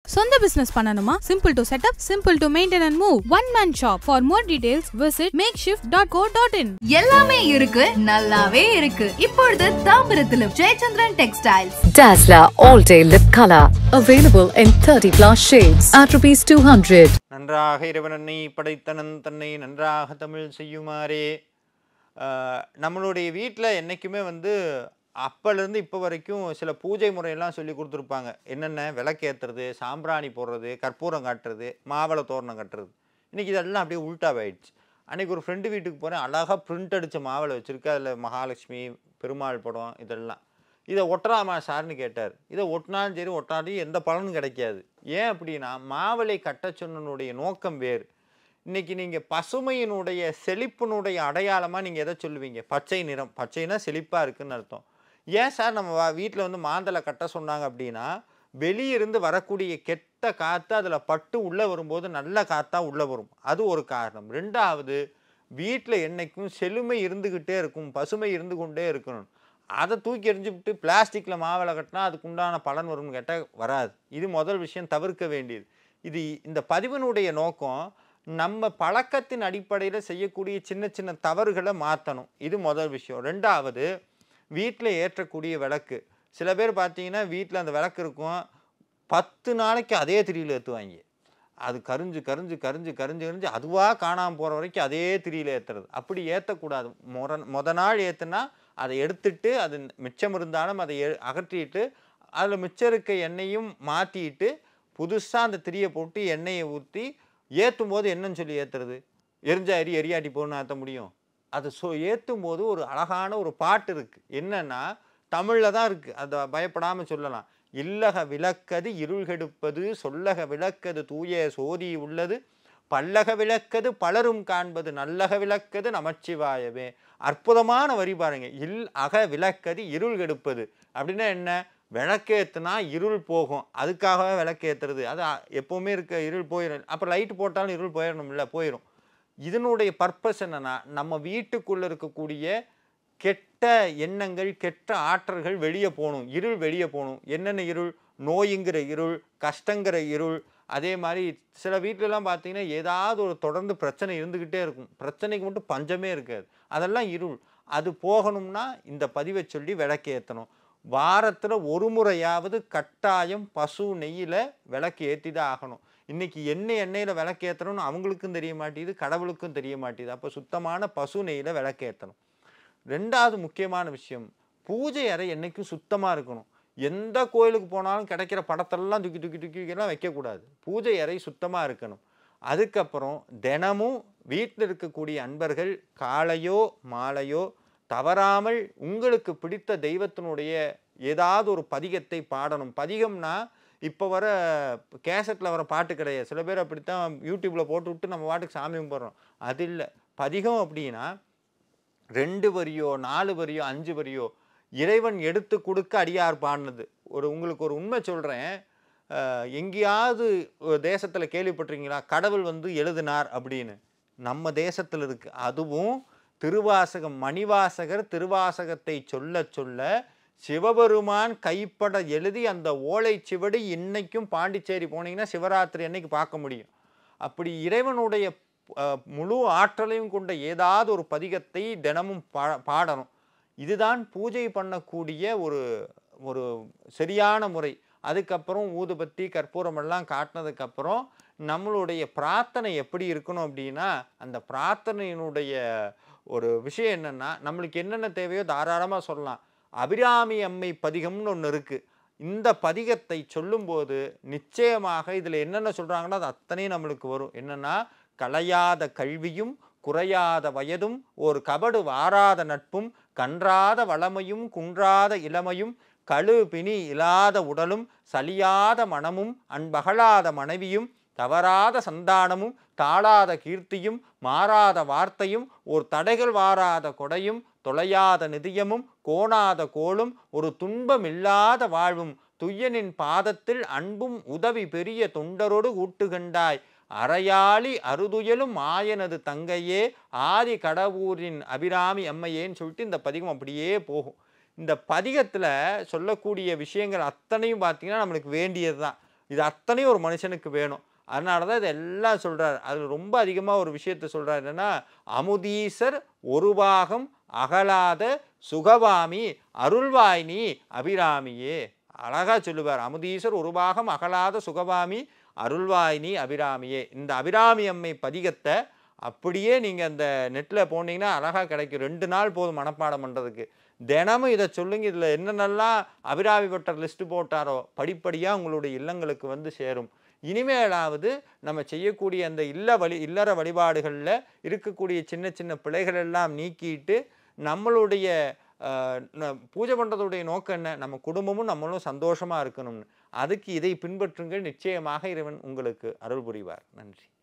சொந்த பிசினஸ் பண்ணணுமா simple to setup simple to maintain and move one man shop for more details visit makeshift dot go dot in எல்லாமே இருக்கு நல்லாவே இருக்கு இப்பொழுது தாம்பரத்திலும் Jayachandran textiles Dazzler All Day Lip Color. Available in 30 plus shades at rupees 200. நன்றாக இறைவனனை படைத்தனன் தன்னை நன்றாக தமிழ் செய்யுமாறே ஆஹ், நம்மளுடைய வீட்டில் என்றைக்குமே வந்து அப்போலேருந்து இப்போ வரைக்கும் சில பூஜை முறையெல்லாம் சொல்லி கொடுத்துருப்பாங்க என்னென்ன விளக்கேற்றுறது சாம்பிராணி போடுறது கற்பூரம் காட்டுறது மாவளை தோரணம் கட்டுறது இன்றைக்கி இதெல்லாம் அப்படியே உல்ட்டாவாயிடுச்சு அன்றைக்கி ஒரு ஃப்ரெண்டு வீட்டுக்கு போகிறேன் அழகாக பிரிண்ட் அடித்த மாவளை வச்சுருக்கு அதில் மகாலட்சுமி பெருமாள் படம் இதெல்லாம் இதை ஒட்டலாமா சார்னு கேட்டார் இதை ஒட்டினாலும் சரி ஒட்டாலும் எந்த பலனும் கிடைக்காது ஏன் அப்படின்னா மாவளை கட்ட சொன்னனுடைய நோக்கம் வேறு இன்னைக்கு நீங்கள் பசுமையினுடைய செழிப்பினுடைய அடையாளமாக நீங்கள் எதை சொல்லுவீங்க பச்சை நிறம் பச்சைனா செழிப்பாக இருக்குன்னு அர்த்தம் ஏன் சார் நம்ம வீட்டில் வந்து மாந்தலை கட்ட சொன்னாங்க அப்படின்னா வெளியிருந்து வரக்கூடிய கெட்ட காற்று அதில் பட்டு உள்ளே வரும்போது நல்ல காற்றா உள்ளே வரும் அது ஒரு காரணம் ரெண்டாவது வீட்டில் என்னைக்கும் செழுமை இருந்துக்கிட்டே இருக்கும் பசுமை இருந்து கொண்டே இருக்கணும் அதை தூக்கி எறிஞ்சுவிட்டு பிளாஸ்டிக்கில் மாவளை கட்டினா அதுக்கு உண்டான பலன் வரும்னு கேட்டால் வராது இது முதல் விஷயம் தவிர்க்க வேண்டியது இது இந்த பதிவினுடைய நோக்கம் நம்ம பழக்கத்தின் அடிப்படையில் செய்யக்கூடிய சின்ன சின்ன தவறுகளை மாற்றணும் இது முதல் விஷயம் ரெண்டாவது வீட்டில் ஏற்றக்கூடிய விளக்கு சில பேர் பார்த்தீங்கன்னா வீட்டில் அந்த விளக்கு இருக்கும் பத்து நாளைக்கு அதே திரியில் ஏற்றுவாங்க அது கரிஞ்சு கரிஞ்சு கரிஞ்சு கரிஞ்சு கரிஞ்சு அதுவாக காணாமல் போகிற வரைக்கும் அதே திரியில் ஏற்றுறது அப்படி ஏற்றக்கூடாது முற மொத நாள் ஏற்றுனா அதை எடுத்துட்டு அது மிச்சம் இருந்தாலும் அதை எ- அகற்றிட்டு அதில் மிச்சம் இருக்க எண்ணெயும் மாற்றிட்டு புதுசாக அந்த திரியை போட்டு எண்ணெயை ஊற்றி ஏற்றும் போது என்னன்னு சொல்லி ஏற்றுறது எரிஞ்சா எரி எரியாட்டி போகணும்னு ஏற்ற முடியும் அது சொ ஏற்றும் போது ஒரு அழகான ஒரு பாட்டு இருக்குது என்னன்னா தமிழில் தான் இருக்குது அதை பயப்படாமல் சொல்லலாம் இல்லக விளக்கது இருள் கெடுப்பது சொல்லக விளக்கது தூய சோதி உள்ளது பல்லக விளக்கது பலரும் காண்பது நல்லக விளக்கது நமச்சிவாயவே அற்புதமான வரி பாருங்க இல் அக விளக்கது இருள் கெடுப்பது அப்படின்னா என்ன விளக்கேத்துனா இருள் போகும் அதுக்காகவே விளக்கேத்துறது அது அ- எப்பவுமே இருக்க இருள் போயிடும் அப்போ லைட் போட்டாலும் இருள் போயிடணும்ல போயிடும் இதனுடைய பர்பஸ் என்னன்னா நம்ம வீட்டுக்குள்ள இருக்கக்கூடிய கெட்ட எண்ணங்கள் கெட்ட ஆற்றல்கள் வெளியே போகணும் இருள் வெளியே போகணும் என்னென்ன இருள் நோய்ங்கிற இருள் கஷ்டங்கிற இருள் அதே மாதிரி சில வீட்டிலலாம் பார்த்தீங்கன்னா ஏதாவது ஒரு தொடர்ந்து பிரச்சனை இருந்துக்கிட்டே இருக்கும் பிரச்சனைக்கு மட்டும் பஞ்சமே இருக்காது அதெல்லாம் இருள் அது போகணும்னா இந்த பதிவை சொல்லி விளக்கு ஏற்றணும் வாரத்தில் ஒரு முறையாவது கட்டாயம் பசு நெய்யில் விளக்கு ஏற்றி தான் ஆகணும் இன்னைக்கு எண்ணெய் எண்ணெயில் விளக்கு ஏற்றணும்னு அவங்களுக்கும் தெரிய மாட்டேங்குது கடவுளுக்கும் தெரிய மாட்டேங்குது அப்போ சுத்தமான பசு நெய்யில் விளக்கு ஏற்றணும் ரெண்டாவது முக்கியமான விஷயம் பூஜை அறை என்னைக்கும் சுத்தமாக இருக்கணும் எந்த கோயிலுக்கு போனாலும் கிடைக்கிற படத்தெல்லாம் தூக்கி தூக்கி தூக்கி எல்லாம் வைக்கக்கூடாது பூஜை அறை சுத்தமாக இருக்கணும் அதுக்கப்புறம் தினமும் வீட்டில் இருக்கக்கூடிய அன்பர்கள் காலையோ மாலையோ தவறாமல் உங்களுக்கு பிடித்த தெய்வத்தினுடைய ஏதாவது ஒரு பதிகத்தை பாடணும் பதிகம்னா இப்போ வர கேசட்டில் வர பாட்டு கிடையாது சில பேர் அப்படித்தான் யூடியூப்பில் போட்டு விட்டு நம்ம பாட்டுக்கு சாமி கும்பிட்றோம் அது இல்லை பதிகம் அப்படின்னா ரெண்டு வரியோ நாலு வரியோ அஞ்சு வரியோ இறைவன் எடுத்து கொடுக்க அடியார் பாடினது ஒரு உங்களுக்கு ஒரு உண்மை சொல்கிறேன் எங்கேயாவது தேசத்தில் கேள்விப்பட்டிருக்கீங்களா கடவுள் வந்து எழுதினார் அப்படின்னு நம்ம தேசத்தில் இருக்குது அதுவும் திருவாசகம் மணிவாசகர் திருவாசகத்தை சொல்ல சொல்ல சிவபெருமான் கைப்பட எழுதி அந்த ஓலைச்சுவடி இன்னைக்கும் பாண்டிச்சேரி போனீங்கன்னா சிவராத்திரி அன்னைக்கு பார்க்க முடியும் அப்படி இறைவனுடைய அஹ், முழு ஆற்றலையும் கொண்ட ஏதாவது ஒரு பதிகத்தை தினமும் பா பாடணும் இதுதான் பூஜை பண்ணக்கூடிய ஒரு ஒரு சரியான முறை அதுக்கப்புறம் ஊதுபத்தி கற்பூரம் எல்லாம் காட்டினதுக்கப்புறம் நம்மளுடைய பிரார்த்தனை எப்படி இருக்கணும் அப்படின்னா அந்த பிரார்த்தனையினுடைய ஒரு விஷயம் என்னென்னா நம்மளுக்கு என்னென்ன தேவையோ தாராளமாக சொல்லலாம் அபிராமி அம்மை பதிகம்னு ஒன்று இருக்குது இந்த பதிகத்தை சொல்லும்போது நிச்சயமாக இதில் என்னென்ன சொல்கிறாங்களோ அது அத்தனையும் நம்மளுக்கு வரும் என்னென்னா கலையாத கல்வியும் குறையாத வயதும் ஒரு கபடு வாராத நட்பும் கன்றாத வளமையும் குன்றாத இளமையும் கழு பிணி இல்லாத உடலும் சலியாத மனமும் அன்பகலாத மனைவியும் தவறாத சந்தானமும் தாழாத கீர்த்தியும் மாறாத வார்த்தையும் ஒரு தடைகள் வாராத கொடையும் தொலையாத நிதியமும் கோணாத கோளும் ஒரு துன்பமில்லாத வாழ்வும் துய்யனின் பாதத்தில் அன்பும் உதவி பெரிய தொண்டரோடு ஊட்டுகண்டாய் அறையாளி அறுதுயலும் ஆயனது தங்கையே ஆதி கடவுரின் அபிராமி அம்மையேன்னு சொல்லிட்டு இந்த பதிகம் அப்படியே போகும் இந்த பதிகத்தில் சொல்லக்கூடிய விஷயங்கள் அத்தனையும் பார்த்தீங்கன்னா நம்மளுக்கு வேண்டியது தான் இது அத்தனையும் ஒரு மனுஷனுக்கு வேணும் அதனால தான் இதெல்லாம் சொல்கிறார் அதில் ரொம்ப அதிகமாக ஒரு விஷயத்த சொல்கிறார் என்னன்னா அமுதீசர் ஒரு பாகம் அகலாத சுகவாமி அருள்வாய்னி அபிராமியே அழகா சொல்லுவார் அமுதீசர் ஒரு பாகம் அகலாத சுகவாமி அருள்வாய்னி அபிராமியே இந்த அபிராமி அம்மை பதிகத்தை அப்படியே நீங்கள் அந்த நெட்டில் போனீங்கன்னா அழகாக கிடைக்கும் ரெண்டு நாள் போதும் மனப்பாடம் பண்ணுறதுக்கு தினமும் இதை சொல்லுங்க இதில் என்னென்னலாம் அபிராமி பட்டர் லிஸ்ட்டு போட்டாரோ படிப்படியாக உங்களுடைய இல்லங்களுக்கு வந்து சேரும் இனிமேலாவது நம்ம செய்யக்கூடிய அந்த இல்ல வழி இல்லற வழிபாடுகளில் இருக்கக்கூடிய சின்ன சின்ன பிழைகள் எல்லாம் நீக்கிட்டு நம்மளுடைய ஆஹ், ந- பூஜை பண்ணுறதுடைய நோக்கம் என்ன நம்ம குடும்பமும் நம்மளும் சந்தோஷமாக இருக்கணும்னு அதுக்கு இதை பின்பற்றுங்கள் நிச்சயமாக இறைவன் உங்களுக்கு அருள் புரிவார் நன்றி